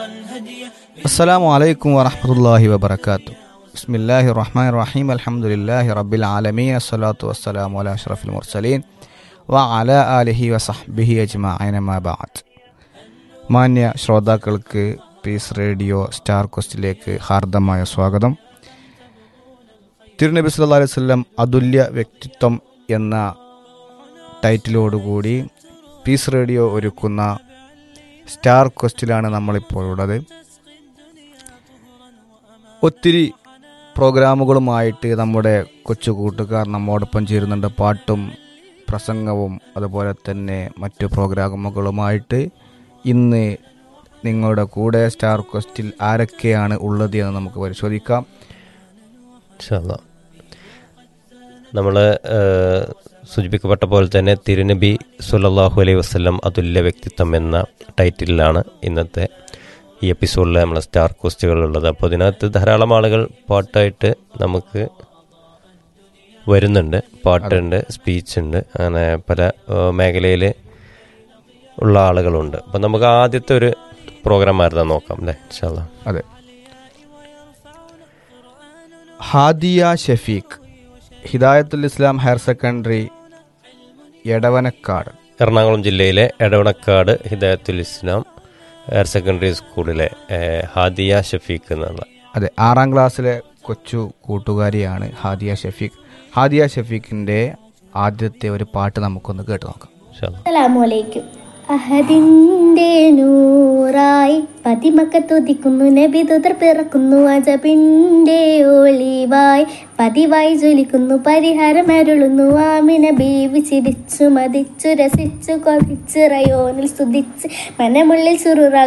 അസ്സലാമു അലൈക്കും വറഹ്മത്തുള്ളാഹി വബറകാതുഹു ബിസ്മില്ലാഹി റഹ്മാൻ റഹീം അൽഹംദുലില്ലാഹി റബ്ബിൽ ആലമീൻ അസ്സലാത്തു വസ്സലാമു അലാ അഷ്റഫിൽ മുർസലീൻ വ അലാ ആലിഹി വസഹ്ബിഹി അജ്മഈൻ അമാ ബഅദ് മാന്യ ശ്രോതാക്കൾക്ക് പീസ് റേഡിയോ സ്റ്റാർ ക്വസ്റ്റിലേക്ക് ഹാർദമായ സ്വാഗതം തിരുനബി സല്ലല്ലാഹു അലൈഹി വസല്ലം അതുല്യ വ്യക്തിത്വം എന്ന ടൈറ്റിലോടുകൂടി പീസ് റേഡിയോ ഒരുക്കുന്ന സ്റ്റാർ ക്വസ്റ്റിലാണ് നമ്മളിപ്പോൾ ഉള്ളത് ഒത്തിരി പ്രോഗ്രാമുകളുമായിട്ട് നമ്മുടെ കൊച്ചു കൂട്ടുകാർ നമ്മോടൊപ്പം ചേരുന്നുണ്ട് പാട്ടും പ്രസംഗവും അതുപോലെ തന്നെ മറ്റു പ്രോഗ്രാമുകളുമായിട്ട് ഇന്ന് നിങ്ങളുടെ കൂടെ സ്റ്റാർ ക്വസ്റ്റിൽ ആരൊക്കെയാണ് ഉള്ളത് എന്ന് നമുക്ക് പരിശോധിക്കാം നമ്മൾ സൂചിപ്പിക്കപ്പെട്ട പോലെ തന്നെ തിരുനബി സുലല്ലാഹു അലൈഹി വസ്ലം അതുല്യ വ്യക്തിത്വം എന്ന ടൈറ്റിലാണ് ഇന്നത്തെ ഈ എപ്പിസോഡിൽ നമ്മളെ സ്റ്റാർ കോസ്റ്റുകളുള്ളത് അപ്പോൾ ഇതിനകത്ത് ധാരാളം ആളുകൾ പാട്ടായിട്ട് നമുക്ക് വരുന്നുണ്ട് പാട്ടുണ്ട് സ്പീച്ച് ഉണ്ട് അങ്ങനെ പല മേഖലയിൽ ഉള്ള ആളുകളുണ്ട് അപ്പം നമുക്ക് ആദ്യത്തെ ഒരു പ്രോഗ്രാം ആയിരുന്നു നോക്കാം അല്ലേ ഇൻഷാല്ലാ അതെ ഹാദിയ ഷഫീഖ് ഹിദായത്തുൽ ഇസ്ലാം ഹയർ സെക്കൻഡറി എടവനക്കാട് എറണാകുളം ജില്ലയിലെ എടവണക്കാട് ഹിദായത്തുൽ ഇസ്ലാം ഹയർ സെക്കൻഡറി സ്കൂളിലെ ഏഹ്, ഹാദിയ ഷഫീഖ് എന്നുള്ള അതെ ആറാം ക്ലാസ്സിലെ കൊച്ചു കൂട്ടുകാരിയാണ് ഹാദിയ ഷഫീഖ് ഹാദിയ ഷഫീഖിൻ്റെ ആദ്യത്തെ ഒരു പാട്ട് നമുക്കൊന്ന് കേട്ട് നോക്കാം ഇൻഷാല്ലാ. അസ്സലാമലൈക്കും അഹദിന്റെ നൂറായി പതിമക്കത്തുതിക്കുന്നു നബി തുതർ പിറക്കുന്നു അജബിന്റെ ഒളിവായി പതിവായി ജ്വലിക്കുന്നു പരിഹാരം അരുളുന്നു ആമിന ബീവി ചിരിച്ചു മതിച്ചു രസിച്ചു കൊതിച്ചു റയോനിൽ സ്തുതിച്ച് മനമുള്ളിൽ ചുറുറ